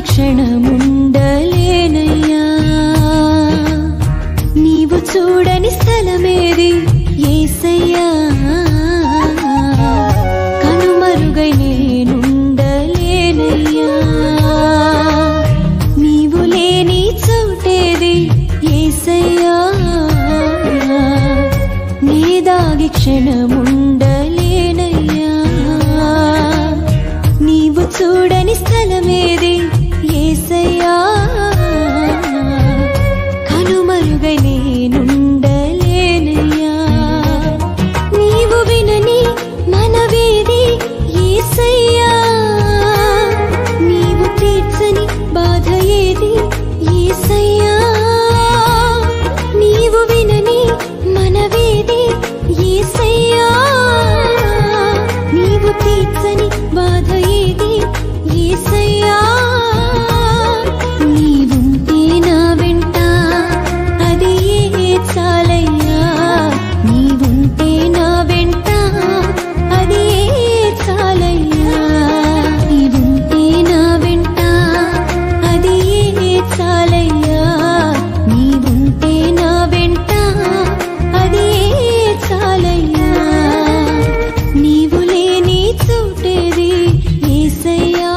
క్షణముండలేనయ్యా నీవు చూడని స్థలమేది ఏసయ్యా కనుమరుగై నేనుండలేనయ్యా నీవు లేని చోటేది ఏసయ్యా నీ దాగి క్షణముండలేనయ్యా నీవు చూడని స్థలమేది ఏసయ్యా కనుమరుగై నేనుండలేనయ్యా నీవు వినని మనవేది ఏసయ్యా నీవు తీర్చని బాధ ఏది ఏసయ్యా నీవు వినని మనవేది ఏసయ్యా నీవు తీర్చని బాధ ఏది ఏసయ్యా నీవుంటే నా వెంట అది ఏ చాలయ్యా నీవుంటే నా వెంట అది ఏ చాలయ్యా నీవుంటే నా వెంట అది ఏ చాలయ్యా నీవుంటే నా వెంట అది ఏ చాలయ్యా నీవు లేని చోటేది ఏసయ్యా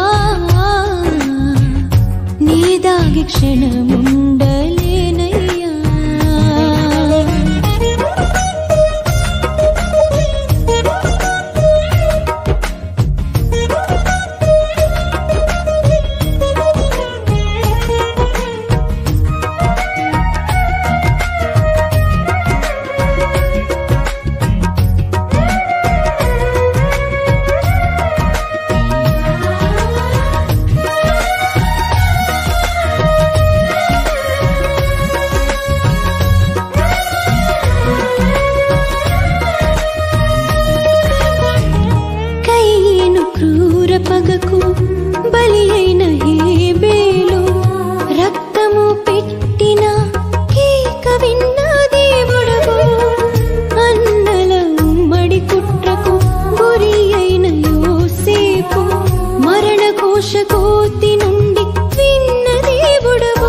నీ దాగి క్షణముండలేనయ్యా కయ్యను క్రూర పగకు బలి అయిన హేబేలు రక్తము పెట్టిన కేక విన్న దేవుడవు అన్నల ఉమ్మడి కుట్రకు గురి అయిన యోసేపు మరణ కోశ కోతి నుండి విన్న దేవుడవు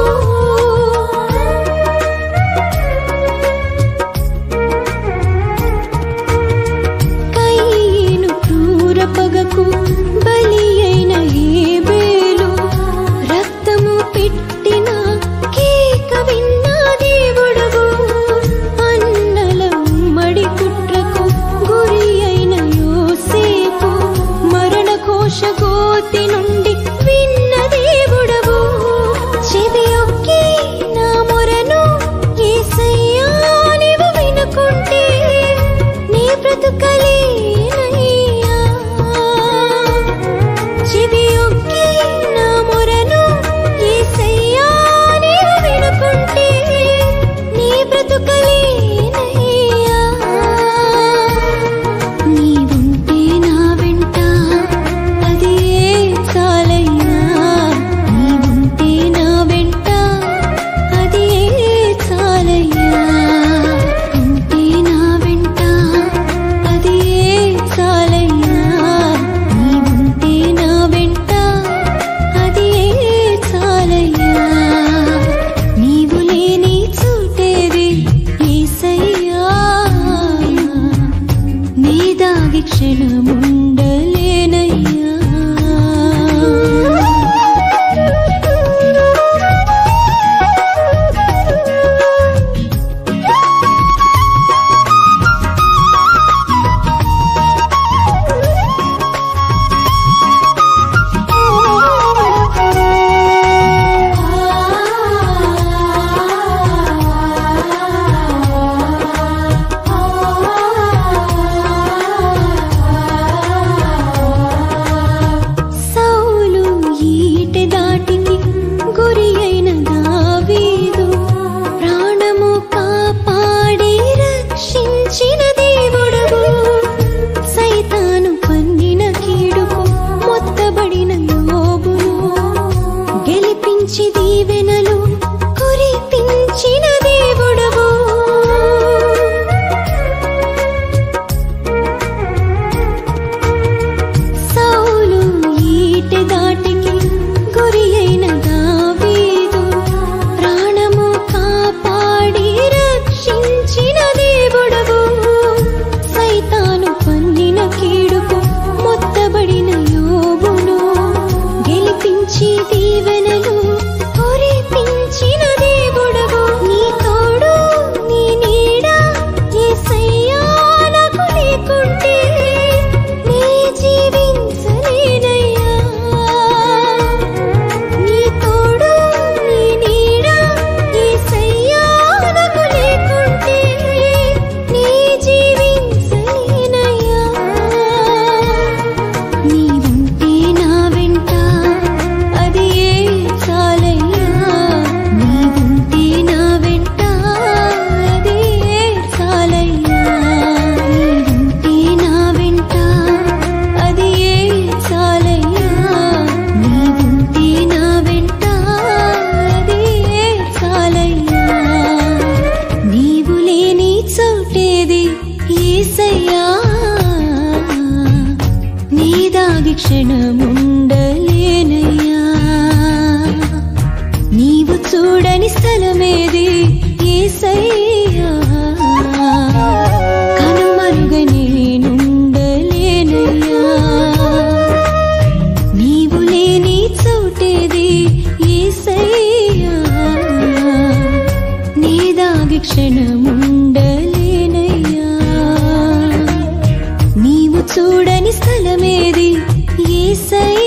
కయ్యను క్రూర పగకు బలి అయిన హేబేలు రక్తము పెట్టిన కేక విన్న దేవుడవు అన్నల ఉమ్మడి కుట్రకు గురి అయిన యోసేపు మరణ కోశ కోతి నుండి విన్న దేవుడవు చెవియొక్కి నా మొరను యేసయ్యా నీవు వినుకుంటే నీ బ్రతుకలేనయ్యా చెవియొక్కి నా మొరను యేసయ్యా నీవు వినుకుంటే నీ బ్రతుకలేనయ్యా నీవుంటే నా వెంట అదే చాలయ్యా నీవుంటే నా వెంట అదే చాలయ్యా ఉంటే నా వెంట అదే చాలయ్యా నీవుంటే నా వెంట అదే చాలయ్యా నీవు లేని చోటేది ఏసయ్యా నీ దాగి క్షణముండలేనయ్యా ఆ దాగి క్షణముండలేనయ్యా నీవు చూడని స్థలమేది ఏసయ్యా కనుమరుగని నేనుండలేనయ్యా నీవు లేని చోటేది ఏసయ్యా నీ దాగి క్షణముండలేనయ్యా నీవు చూడని స్థలమేది ఏసయ్యా